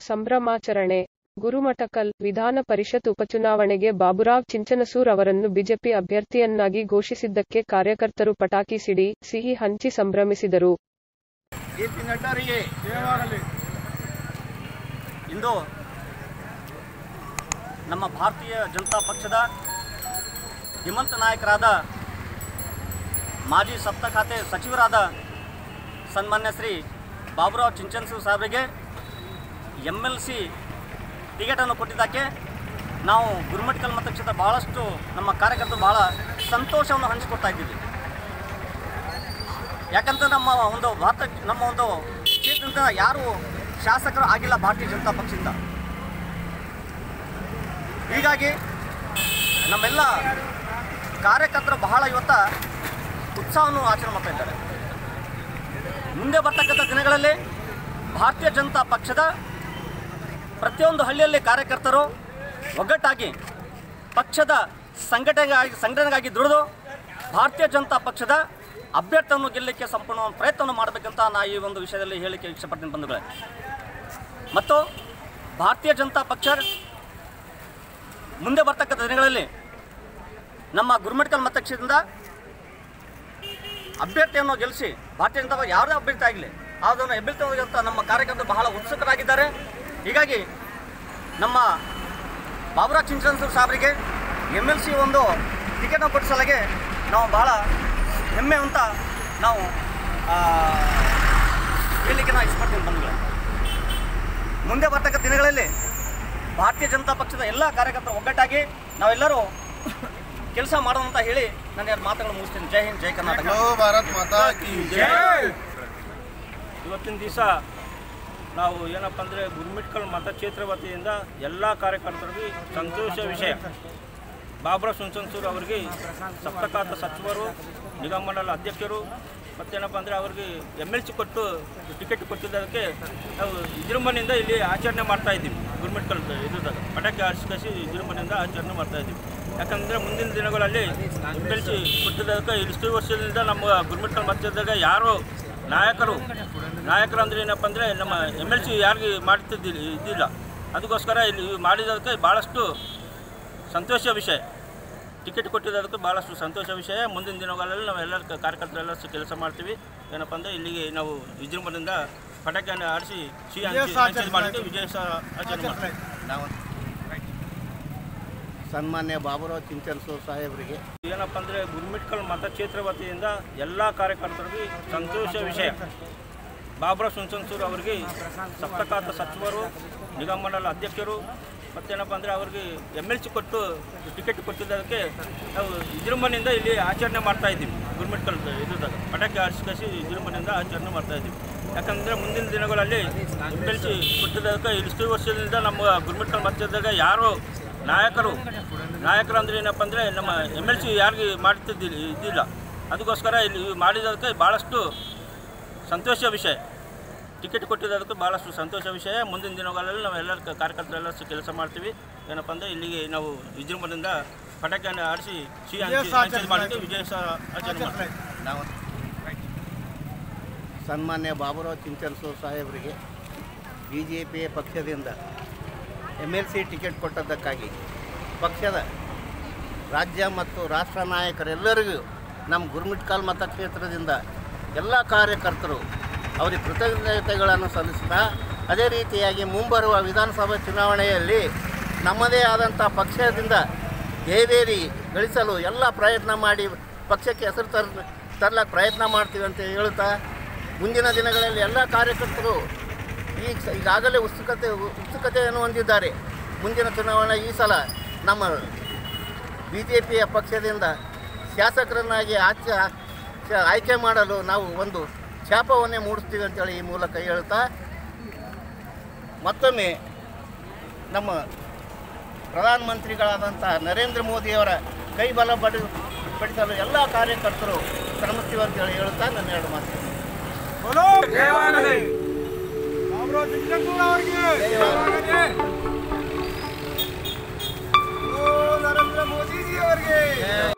ಸಂಭ್ರಮಾಚರಣೆ ಗುರುಮಠಕಲ್ ವಿಧಾನ ಪರಿಷತ್ ಉಪಚುನಾವಣೆಗೆ ಬಾಬುರಾವ್ ಚಿಂಚನಸೂರ್ ಅವರನ್ನು ಬಿಜೆಪಿ ಅಭ್ಯರ್ಥಿಯನ್ನಾಗಿ ಘೋಷಿಸಿದ್ದಕ್ಕೆ ಕಾರ್ಯಕರ್ತರು ಪಟಾಕಿ ಸಿಡಿ ಸಿಹಿ ಹಂಚಿ ಸಂಭ್ರಮಿಸಿದರು ಕೀರ್ತಿ ನಡ್ಡರಿಗೆ ಇಂದು ನಮ್ಮ ಭಾರತೀಯ ಜನತಾ ಪಕ್ಷದ ಹಿಮಂತ ನಾಯಕರಾದ ಮಾಜಿ ಸಪ್ತ ಖಾತೆ ಸಚಿವರಾದ ಸನ್ಮಾನ್ಯ ಶ್ರೀ ಬಾಬುರಾವ್ ಚಿಂಚನ್ಸು ಸಾಹೇಬರಿಗೆ ಎಮ್ ಎಲ್ ಸಿ ಟಿಕೆಟನ್ನು ಕೊಟ್ಟಿದ್ದಕ್ಕೆ ನಾವು ಗುರುಮಟ್ಕಲ್ ಮತಕ್ಷೇತ್ರ ಭಾಳಷ್ಟು ನಮ್ಮ ಕಾರ್ಯಕರ್ತರು ಭಾಳ ಸಂತೋಷವನ್ನು ಹಂಚಿಕೊಳ್ತಾ ಇದ್ದೀವಿ ಯಾಕಂದ್ರೆ ನಮ್ಮ ಒಂದು ಭಾರತ ನಮ್ಮ ಒಂದು ಕ್ಷೇತ್ರದಿಂದ ಯಾರು ಶಾಸಕರು ಆಗಿಲ್ಲ ಭಾರತೀಯ ಜನತಾ ಪಕ್ಷದಿಂದ ಹೀಗಾಗಿ ನಮ್ಮೆಲ್ಲ ಕಾರ್ಯಕರ್ತರು ಬಹಳ ಇವತ್ತ ಉತ್ಸಾಹವನ್ನು ಆಚರಣೆ ಮಾಡ್ತಾ ಇದ್ದಾರೆ ಮುಂದೆ ಬರ್ತಕ್ಕಂಥ ದಿನಗಳಲ್ಲಿ ಭಾರತೀಯ ಜನತಾ ಪಕ್ಷದ ಪ್ರತಿಯೊಂದು ಹಳ್ಳಿಯಲ್ಲಿ ಕಾರ್ಯಕರ್ತರು ಒಗ್ಗಟ್ಟಾಗಿ ಪಕ್ಷದ ಸಂಘಟನೆಗಾಗಿ ಸಂಘಟನೆಗಾಗಿ ದುಡಿದು ಭಾರತೀಯ ಜನತಾ ಪಕ್ಷದ ಅಭ್ಯರ್ಥಿಯನ್ನು ಗೆಲ್ಲಲಿಕ್ಕೆ ಸಂಪೂರ್ಣ ಒಂದು ಪ್ರಯತ್ನವನ್ನು ಮಾಡಬೇಕಂತ ನಾ ಈ ಒಂದು ವಿಷಯದಲ್ಲಿ ಹೇಳಿಕೆ ಇಷ್ಟಪಡ್ತೀನಿ ಬಂಧುಗಳೇ ಮತ್ತು ಭಾರತೀಯ ಜನತಾ ಪಕ್ಷ ಮುಂದೆ ಬರ್ತಕ್ಕಂಥ ದಿನಗಳಲ್ಲಿ ನಮ್ಮ ಗುರುಮಟ್ಕಲ್ ಮತಕ್ಷೇತ್ರದಿಂದ ಅಭ್ಯರ್ಥಿಯನ್ನು ಗೆಲ್ಲಿಸಿ ಭಾರತೀಯ ಜನತಾ ಪಕ್ಷ ಯಾವುದೇ ಅಭ್ಯರ್ಥಿ ಆಗಲಿ ಅದನ್ನು ಅಭ್ಯರ್ಥಿ ಅಂತ ನಮ್ಮ ಕಾರ್ಯಕರ್ತರು ಬಹಳ ಉತ್ಸುಕರಾಗಿದ್ದಾರೆ ಹೀಗಾಗಿ ನಮ್ಮ ಬಾಬುರಾಜ್ ಚಿಂಚನ್ಸೂರ್ ಸಾಹೇಬರಿಗೆ ಎಮ್ ಎಲ್ ಸಿ ಒಂದು ಟಿಕೆಟ್ನ ಕೊಡಿಸಲಾಗೆ ನಾವು ಭಾಳ ಹೆಮ್ಮೆ ಅಂತ ನಾವು ಆ, ಹೇಳಲಿಕ್ಕೆ ನಾವು ಇಷ್ಟಪಡ್ತೀನಿ ಬಂಧುಗಳೇ ಮುಂದೆ ಬರ್ತಕ್ಕಂಥ ದಿನಗಳಲ್ಲಿ ಭಾರತೀಯ ಜನತಾ ಪಕ್ಷದ ಎಲ್ಲ ಕಾರ್ಯಕರ್ತರು ಒಗ್ಗಟ್ಟಾಗಿ ನಾವೆಲ್ಲರೂ ಕೆಲಸ ಮಾಡೋಣ ಅಂತ ಹೇಳಿ ನಾನು ಎರಡು ಮಾತುಗಳು ಮುಗಿಸ್ತೀನಿ ಜೈ ಹಿಂದ್ ಜೈ ಕರ್ನಾಟಕ बोलो भारत माता की जय ಇವತ್ತಿನ ದಿವಸ ನಾವು ಏನಪ್ಪ ಅಂದರೆ ಗುರುಮಿಟ್ಕಲ್ ಮತಕ್ಷೇತ್ರ ವತಿಯಿಂದ ಎಲ್ಲ ಕಾರ್ಯಕರ್ತರಿಗೆ ಸಂತೋಷ ವಿಷಯ ಬಾಬುರಾವ್ ಸುನ್ಸನ್ಸೂರ್ ಅವರಿಗೆ ಸಪ್ತಕಾತ ಸಚಿವರು ನಿಗಮ ಮಂಡಲ ಅಧ್ಯಕ್ಷರು ಮತ್ತೇನಪ್ಪ ಅಂದರೆ ಅವ್ರಿಗೆ ಎಮ್ ಎಲ್ ಸಿ ಕೊಟ್ಟು ಟಿಕೆಟ್ ಕೊಟ್ಟಿದ್ದಕ್ಕೆ ನಾವು ವಿಜೃಂಭಣೆಯಿಂದ ಇಲ್ಲಿ ಆಚರಣೆ ಮಾಡ್ತಾ ಇದ್ದೀವಿ ಗುರುಮಿಟ್ಕಲ್ ಇದ್ರದಾಗ ಪಟಾಕಿ ಆರಿಸ್ಕಸಿ ವಿಜೃಂಭಣೆಯಿಂದ ಆಚರಣೆ ಮಾಡ್ತಾ ಇದ್ದೀವಿ ಯಾಕಂದರೆ ಮುಂದಿನ ದಿನಗಳಲ್ಲಿ ಎಮ್ ಎಲ್ ಸಿ ಕೊಟ್ಟಿದ್ದಕ್ಕೆ ಇಷ್ಟು ವರ್ಷದಿಂದ ನಮ್ಮ ಗುರುಮಿಟ್ಕಲ್ ಮತಕ್ಷೇತ್ರದಾಗ ಯಾರು ನಾಯಕರು ನಾಯಕರು ಅಂದ್ರೆ ಏನಪ್ಪ ಅಂದರೆ ನಮ್ಮ ಎಮ್ ಎಲ್ ಸಿ ಯಾರಿಗೆ ಮಾಡ್ತಿದ್ದಿಲ್ಲ ಇದ್ದಿಲ್ಲ ಅದಕ್ಕೋಸ್ಕರ ಇಲ್ಲಿ ಮಾಡಿದ್ದಕ್ಕೆ ಭಾಳಷ್ಟು ಸಂತೋಷ ವಿಷಯ ಟಿಕೆಟ್ ಕೊಟ್ಟಿದ್ದಕ್ಕೆ ಭಾಳಷ್ಟು ಸಂತೋಷ ವಿಷಯ ಮುಂದಿನ ದಿನಗಳಲ್ಲಿ ನಾವು ಎಲ್ಲರ ಕ- ಕಾರ್ಯಕರ್ತರೆಲ್ಲ ಸ- ಕೆಲಸ ಮಾಡ್ತೀವಿ ಏನಪ್ಪ ಅಂದರೆ ಇಲ್ಲಿಗೆ ನಾವು ವಿಜೃಂಭಣೆಯಿಂದ ಪಟಾಕಿಯನ್ನು ಆಡಿಸಿ ಸಿಹಿ ಹಂಚಿ ಹಂಚಿ ಮಾಡಿದ್ದು ವಿಜಯ ಸ- ಆಚರಣೆ ಮಾಡ್ತೀವಿ ನಾವು ಸನ್ಮಾನ್ಯ ಬಾಬುರಾವ್ ಚಿಂಚನ್ಸೂರ್ ಸಾಹೇಬರಿಗೆ ಏನಪ್ಪ ಅಂದರೆ ಗುರುಮಿಟ್ಕಲ್ ಮತಕ್ಷೇತ್ರ ವತಿಯಿಂದ ಎಲ್ಲ ಕಾರ್ಯಕರ್ತರಿಗೆ ಸಂತೋಷ ವಿಷಯ ಬಾಬುರಾವ್ ಸುನ್ಸನ್ಸೂರ್ ಅವರಿಗೆ ಸಪ್ತಕಾತ ಸಚಿವರು ನಿಗಮ ಮಂಡಲ ಅಧ್ಯಕ್ಷರು ಮತ್ತೇನಪ್ಪ ಅಂದರೆ ಅವ್ರಿಗೆ ಎಮ್ ಎಲ್ ಸಿ ಕೊಟ್ಟು ಟಿಕೆಟ್ ಕೊಟ್ಟಿದ್ದಕ್ಕೆ ನಾವು ವಿಜೃಂಭಣೆಯಿಂದ ಇಲ್ಲಿ ಆಚರಣೆ ಮಾಡ್ತಾ ಇದ್ದೀವಿ ಗುರುಮಿಟ್ಕಲ್ ಇದ್ರದಾಗ ಪಟಾಕಿ ಆರಿಸ್ಕಸಿ ವಿಜೃಂಭಣೆಯಿಂದ ಆಚರಣೆ ಮಾಡ್ತಾ ಇದ್ದೀವಿ ಯಾಕಂದರೆ ಮುಂದಿನ ದಿನಗಳಲ್ಲಿ ಎಮ್ ಎಲ್ ಸಿ ಕೊಟ್ಟಿದ್ದಕ್ಕೆ ಇಷ್ಟು ವರ್ಷದಿಂದ ನಮ್ಮ ಗುರುಮಿಟ್ಕಲ್ ಮತಕ್ಷೇತ್ರದಾಗ ಯಾರು ನಾಯಕರು ನಾಯಕರು ಅಂದ್ರೆ ಏನಪ್ಪ ಅಂದರೆ ನಮ್ಮ ಎಮ್ ಎಲ್ ಸಿ ಯಾರಿಗೆ ಮಾಡ್ತಿದ್ದಿಲ್ಲ ಇದ್ದಿಲ್ಲ ಅದಕ್ಕೋಸ್ಕರ ಇಲ್ಲಿ ಮಾಡಿದ್ದಕ್ಕೆ ಭಾಳಷ್ಟು ಸಂತೋಷ ವಿಷಯ ಟಿಕೆಟ್ ಕೊಟ್ಟಿದ್ದಕ್ಕೆ ಭಾಳಷ್ಟು ಸಂತೋಷ ವಿಷಯ ಮುಂದಿನ ದಿನಗಳಲ್ಲಿ ನಾವು ಎಲ್ಲರ ಕ- ಕಾರ್ಯಕರ್ತರೆಲ್ಲ ಸ- ಕೆಲಸ ಮಾಡ್ತೀವಿ ಏನಪ್ಪ ಅಂದರೆ ಇಲ್ಲಿಗೆ ನಾವು ವಿಜೃಂಭಣೆಯಿಂದ ಪಟಾಕಿಯನ್ನು ಆಡಿಸಿ ಸಿಹಿ ಹಂಚಿ ಹಂಚಿ ಮಾಡಿದ್ದು ವಿಜಯ ಸ- ಆಚರಣೆ ಮಾಡ್ತೀವಿ ನಾವು ಸನ್ಮಾನ್ಯ ಬಾಬುರಾವ್ ಚಿಂಚನ್ಸೂರ್ ಸಾಹೇಬರಿಗೆ ಬಿ ಜೆ ಪಿ ಪಕ್ಷದಿಂದ ಎಮ್ ಎಲ್ ಸಿ ಟಿಕೆಟ್ ಕೊಟ್ಟದ್ದಕ್ಕಾಗಿ ಪಕ್ಷದ ರಾಜ್ಯ ಮತ್ತು ರಾಷ್ಟ್ರ ನಾಯಕರೆಲ್ಲರಿಗೂ ನಮ್ಮ ಗುರುಮಿಟ್ಕಾಲ್ ಮತಕ್ಷೇತ್ರದಿಂದ ಎಲ್ಲ ಕಾರ್ಯಕರ್ತರು ಅವರಿಗೆ ಕೃತಜ್ಞತೆಗಳನ್ನು ಸಲ್ಲಿಸ್ತಾ ಅದೇ ರೀತಿಯಾಗಿ ಮುಂಬರುವ ವಿಧಾನಸಭಾ ಚುನಾವಣೆಯಲ್ಲಿ ನಮ್ಮದೇ ಆದಂಥ ಪಕ್ಷದಿಂದ ಜಯಬೇರಿ ಗಳಿಸಲು ಎಲ್ಲ ಪ್ರಯತ್ನ ಮಾಡಿ ಪಕ್ಷಕ್ಕೆ ಹೆಸರು ತರ್ ತರ್ಲಕ್ಕೆ ಪ್ರಯತ್ನ ಮಾಡ್ತೀವಿ ಅಂತ ಹೇಳುತ್ತಾ ಮುಂದಿನ ದಿನಗಳಲ್ಲಿ ಎಲ್ಲ ಕಾರ್ಯಕರ್ತರು ಈಗ ಈಗಾಗಲೇ ಉತ್ಸುಕತೆ ಉತ್ಸುಕತೆಯನ್ನು ಹೊಂದಿದ್ದಾರೆ ಮುಂದಿನ ಚುನಾವಣೆ ಈ ಸಲ ನಮ್ಮ ಬಿ ಜೆ ಪಿಯ ಪಕ್ಷದಿಂದ ಶಾಸಕರನ್ನಾಗಿ ಆಚೆ ಶ- ಆಯ್ಕೆ ಮಾಡಲು ನಾವು ಒಂದು ಶಾಪವನ್ನೇ ಮೂಡಿಸ್ತೀವಿ ಅಂತೇಳಿ ಈ ಮೂಲಕ ಹೇಳ್ತಾ ಮತ್ತೊಮ್ಮೆ ನಮ್ಮ ಪ್ರಧಾನಮಂತ್ರಿಗಳಾದಂಥ ನರೇಂದ್ರ ಮೋದಿಯವರ ಕೈ ಬಲ ಪಡಿ ಪಡಿಸಲು ಎಲ್ಲ ಕಾರ್ಯಕರ್ತರು ಶ್ರಮಿಸ್ತೀವಿ ಅಂತೇಳಿ ಹೇಳ್ತಾ ನನ್ನ ಎರಡು ಮಾತು बोलो बाबुराव चिंचनसूर ಅವರಿಗೆ ನರೇಂದ್ರ ಮೋದಿ ಜಿ ಅವರಿಗೆ